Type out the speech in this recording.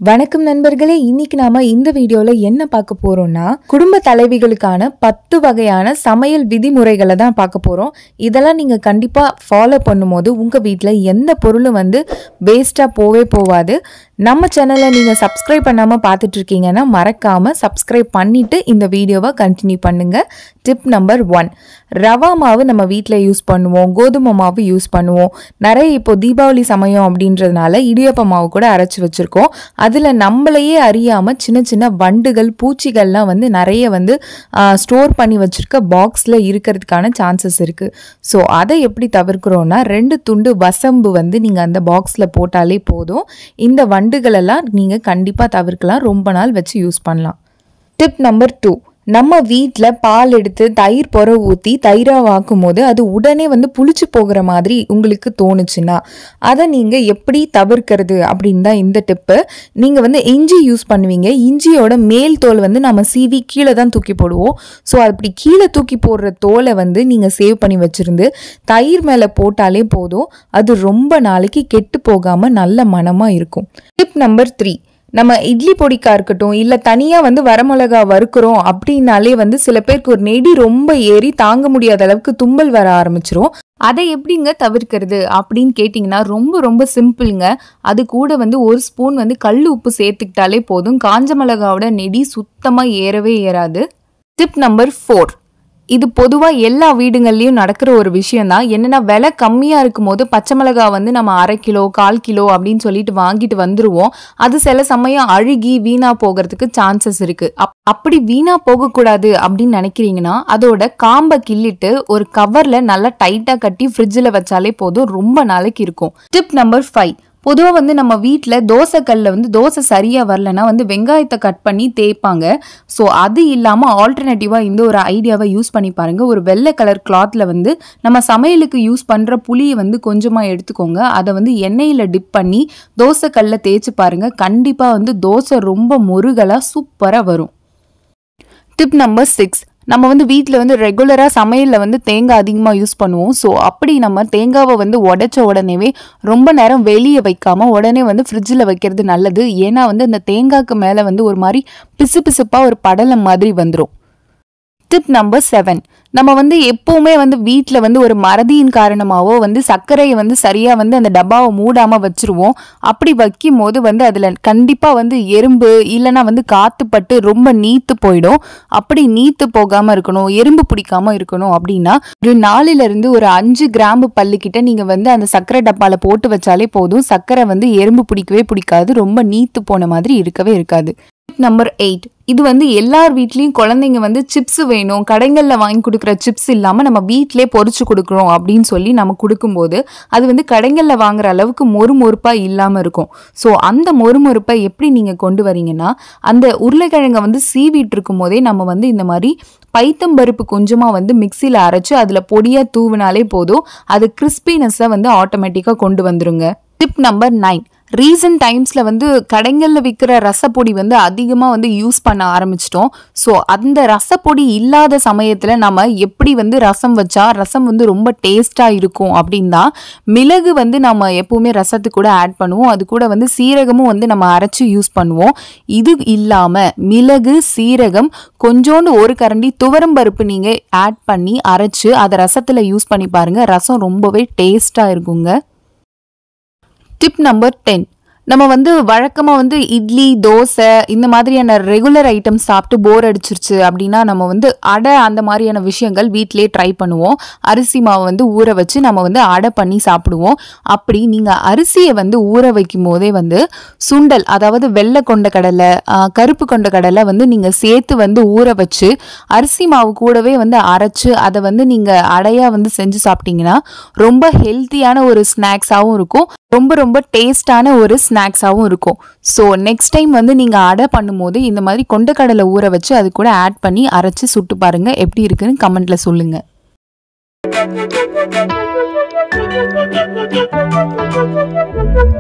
வணக்கம் நண்பர்களே இன்னைக்கு நாம இந்த வீடியோல என்ன பார்க்க போறோம்னா குடும்ப தலைவிகளுக்கான பத்து வகையான சமையல் விதிமுறைகளை தான் பார்க்க போறோம் இதெல்லாம் நீங்க கண்டிப்பா ஃபாலோ பண்ணும்போது உங்க வீட்டில் எந்த பொருளும் வந்து வேஸ்டா போவே போவாது நம்ம சேனலை நீங்க சப்ஸ்கிரைப் பண்ணாம பார்த்துட்டு இருக்கீங்கன்னா மறக்காம சப்ஸ்கிரைப் பண்ணிட்டு இந்த வீடியோவை கண்டினியூ பண்ணுங்க டிப் நம்பர் ஒன் ரவா மாவு நம்ம வீட்டில் யூஸ் பண்ணுவோம் கோதுமை மாவு யூஸ் பண்ணுவோம் நிறைய இப்போ தீபாவளி சமயம் அப்படின்றதுனால இடியப்ப மாவு கூட அரைச்சி வச்சிருக்கோம் அதில் நம்மளையே அறியாமல் சின்ன சின்ன வண்டுகள் பூச்சிகள்லாம் வந்து நிறைய வந்து ஸ்டோர் பண்ணி வச்சிருக்க பாக்ஸில் இருக்கிறதுக்கான சான்சஸ் இருக்குது ஸோ அதை எப்படி தவிர்க்கிறோன்னா ரெண்டு துண்டு வசம்பு வந்து நீங்கள் அந்த பாக்ஸில் போட்டாலே போதும் இந்த வண்டுகளெல்லாம் நீங்கள் கண்டிப்பாக தவிர்க்கலாம் ரொம்ப நாள் வச்சு யூஸ் பண்ணலாம் டிப் நம்பர் டூ நம்ம வீட்டில் பால் எடுத்து தயிர் புற ஊற்றி தயிராக வாக்கும் போது அது உடனே வந்து புளிச்சு போகிற மாதிரி உங்களுக்கு தோணுச்சுன்னா அதை நீங்கள் எப்படி தவிர்க்கிறது அப்படின்னு தான் இந்த டிப்பு நீங்கள் வந்து இஞ்சி யூஸ் பண்ணுவீங்க இஞ்சியோட மேல் தோல் வந்து நம்ம சீவி கீழே தான் தூக்கி போடுவோம் ஸோ அப்படி கீழே தூக்கி போடுற தோலை வந்து நீங்கள் சேவ் பண்ணி வச்சுருந்து தயிர் மேலே போட்டாலே போதும் அது ரொம்ப நாளைக்கு கெட்டு போகாமல் நல்ல மனமாக இருக்கும் டிப் நம்பர் த்ரீ நம்ம இட்லி பொடிக்கா இருக்கட்டும் இல்லை தனியாக வந்து வரமிளகா வறுக்கிறோம் அப்படின்னாலே வந்து சில பேருக்கு ஒரு நெடி ரொம்ப ஏறி தாங்க முடியாத அளவுக்கு தும்பல் வர ஆரம்பிச்சிரும் அதை எப்படிங்க தவிர்க்கிறது அப்படின்னு கேட்டிங்கன்னா ரொம்ப ரொம்ப சிம்பிளுங்க அது கூட வந்து ஒரு ஸ்பூன் வந்து கல் உப்பு சேர்த்துக்கிட்டாலே போதும் காஞ்ச மிளகாவோட நெடி சுத்தமாக ஏறவே ஏறாது டிப் நம்பர் ஃபோர் இது பொதுவாக எல்லா வீடுகள்லையும் நடக்கிற ஒரு விஷயம் தான் என்னென்னா விலை கம்மியாக இருக்கும் போது பச்சை மிளகா வந்து நம்ம அரை கிலோ கால் கிலோ அப்படின்னு சொல்லிட்டு வாங்கிட்டு வந்துருவோம் அது சில சமயம் அழுகி வீணாக போகிறதுக்கு சான்சஸ் இருக்குது அப் அப்படி வீணாக போகக்கூடாது அப்படின்னு நினைக்கிறீங்கன்னா அதோட காம்பை கிள்ளிட்டு ஒரு கவரில் நல்லா டைட்டாக கட்டி ஃப்ரிட்ஜில் வச்சாலே போதும் ரொம்ப நாளைக்கு இருக்கும் டிப் நம்பர் ஃபைவ் பொதுவாக வந்து நம்ம வீட்டில் தோசைக்கல்லில் வந்து தோசை சரியாக வரலன்னா வந்து வெங்காயத்தை கட் பண்ணி தேய்ப்பாங்க ஸோ அது இல்லாமல் ஆல்டர்னேட்டிவாக இந்த ஒரு ஐடியாவை யூஸ் பண்ணி பாருங்கள் ஒரு வெள்ளை கலர் கிளாத்தில் வந்து நம்ம சமையலுக்கு யூஸ் பண்ணுற புளியை வந்து கொஞ்சமாக எடுத்துக்கோங்க அதை வந்து எண்ணெயில் டிப் பண்ணி தோசைக்கல்லில் தேய்ச்சி பாருங்கள் கண்டிப்பாக வந்து தோசை ரொம்ப முருகலாக சூப்பராக வரும் டிப் நம்பர் சிக்ஸ் நம்ம வந்து வீட்டில் வந்து ரெகுலராக சமையலில் வந்து தேங்காய் அதிகமாக யூஸ் பண்ணுவோம் ஸோ அப்படி நம்ம தேங்காவை வந்து உடைச்ச உடனேவே ரொம்ப நேரம் வெளியே வைக்காம உடனே வந்து ஃப்ரிட்ஜில் வைக்கிறது நல்லது ஏன்னா வந்து அந்த தேங்காய்க்கு மேலே வந்து ஒரு மாதிரி பிசு பிசுப்பாக ஒரு படலம் மாதிரி வந்துடும் டிப் நம்பர் செவன் நம்ம வந்து எப்போவுமே வந்து வீட்டில் வந்து ஒரு மறதியின் காரணமாகவோ வந்து சர்க்கரையை வந்து சரியாக வந்து அந்த டப்பாவை மூடாமல் வச்சுருவோம் அப்படி வைக்கும் போது வந்து அதில் கண்டிப்பாக வந்து எறும்பு இல்லைன்னா வந்து காற்று பட்டு ரொம்ப நீத்து போயிடும் அப்படி நீத்து போகாமல் இருக்கணும் எறும்பு பிடிக்காம இருக்கணும் அப்படின்னா ஒரு நாலுலேருந்து ஒரு அஞ்சு கிராம்பு பல்லுக்கிட்ட நீங்கள் வந்து அந்த சர்க்கரை டப்பாவில் போட்டு வச்சாலே போதும் சர்க்கரை வந்து எறும்பு பிடிக்கவே பிடிக்காது ரொம்ப நீத்து போன மாதிரி இருக்கவே இருக்காது நம்பர் எயிட் இது வந்து எல்லார் வீட்லேயும் குழந்தைங்க வந்து சிப்ஸ் வேணும் கடைகளில் வாங்கி கொடுக்குற சிப்ஸ் இல்லாமல் நம்ம வீட்டிலே பொறிச்சு கொடுக்குறோம் அப்படின்னு சொல்லி நம்ம கொடுக்கும்போது அது வந்து கடைகளில் வாங்குற அளவுக்கு மொறுமொறுப்பாக இல்லாமல் இருக்கும் ஸோ அந்த மொறுமொறுப்பை எப்படி நீங்கள் கொண்டு வரீங்கன்னா அந்த உருளைக்கிழங்கை வந்து சீவிட்டு இருக்கும் போதே நம்ம வந்து இந்த மாதிரி பைத்தம்பருப்பு கொஞ்சமாக வந்து மிக்சியில் அரைச்சி அதில் பொடியாக தூவினாலே போதும் அது கிறிஸ்பினஸை வந்து ஆட்டோமேட்டிக்காக கொண்டு வந்துருங்க டிப் நம்பர் நைன் ரீசன்ட் டைம்ஸில் வந்து கடைகளில் விற்கிற ரசப்பொடி வந்து அதிகமாக வந்து யூஸ் பண்ண ஆரம்பிச்சிட்டோம் ஸோ அந்த ரசப்பொடி இல்லாத சமயத்தில் நம்ம எப்படி வந்து ரசம் வச்சா ரசம் வந்து ரொம்ப டேஸ்ட்டாக இருக்கும் அப்படின்னு தான் மிளகு வந்து நம்ம எப்பவுமே ரசத்துக்கு கூட ஆட் பண்ணுவோம் அது கூட வந்து சீரகமும் வந்து நம்ம அரைச்சி யூஸ் பண்ணுவோம் இது இல்லாமல் மிளகு சீரகம் கொஞ்சோண்டு ஒரு கரண்டி துவரம்பருப்பு நீங்கள் ஆட் பண்ணி அரைச்சு அதை ரசத்தில் யூஸ் பண்ணி பாருங்கள் ரசம் ரொம்பவே டேஸ்ட்டாக இருக்குங்க டிப் நம்பர் டென் நம்ம வந்து வழக்கமாக வந்து இட்லி தோசை இந்த மாதிரியான ரெகுலர் ஐட்டம்ஸ் சாப்பிட்டு போர் அடிச்சிருச்சு அப்படின்னா நம்ம வந்து அடை அந்த மாதிரியான விஷயங்கள் வீட்டிலே ட்ரை பண்ணுவோம் அரிசி மாவை வந்து ஊற வச்சு நம்ம வந்து அடை பண்ணி சாப்பிடுவோம் அப்படி நீங்கள் அரிசியை வந்து ஊற வைக்கும் போதே வந்து சுண்டல் அதாவது வெள்ளை கொண்ட கடலை கருப்பு கொண்ட கடலை வந்து நீங்கள் சேர்த்து வந்து ஊற வச்சு அரிசி மாவு கூடவே வந்து அரைச்சு அதை வந்து நீங்கள் அடையாக வந்து செஞ்சு சாப்பிட்டீங்கன்னா ரொம்ப ஹெல்த்தியான ஒரு ஸ்நாக்ஸாகவும் இருக்கும் ரொம்ப ரொம்ப டேஸ்டான ஒரு ஸ்நாக்ஸாகவும் இருக்கும் ஸோ நெக்ஸ்ட் டைம் வந்து நீங்கள் அடை பண்ணும்போது இந்த மாதிரி கொண்டக்கடலை ஊற வச்சு அது கூட ஆட் பண்ணி அரைச்சி சுட்டு பாருங்கள் எப்படி இருக்குன்னு கமெண்ட்டில் சொல்லுங்கள் Thank you.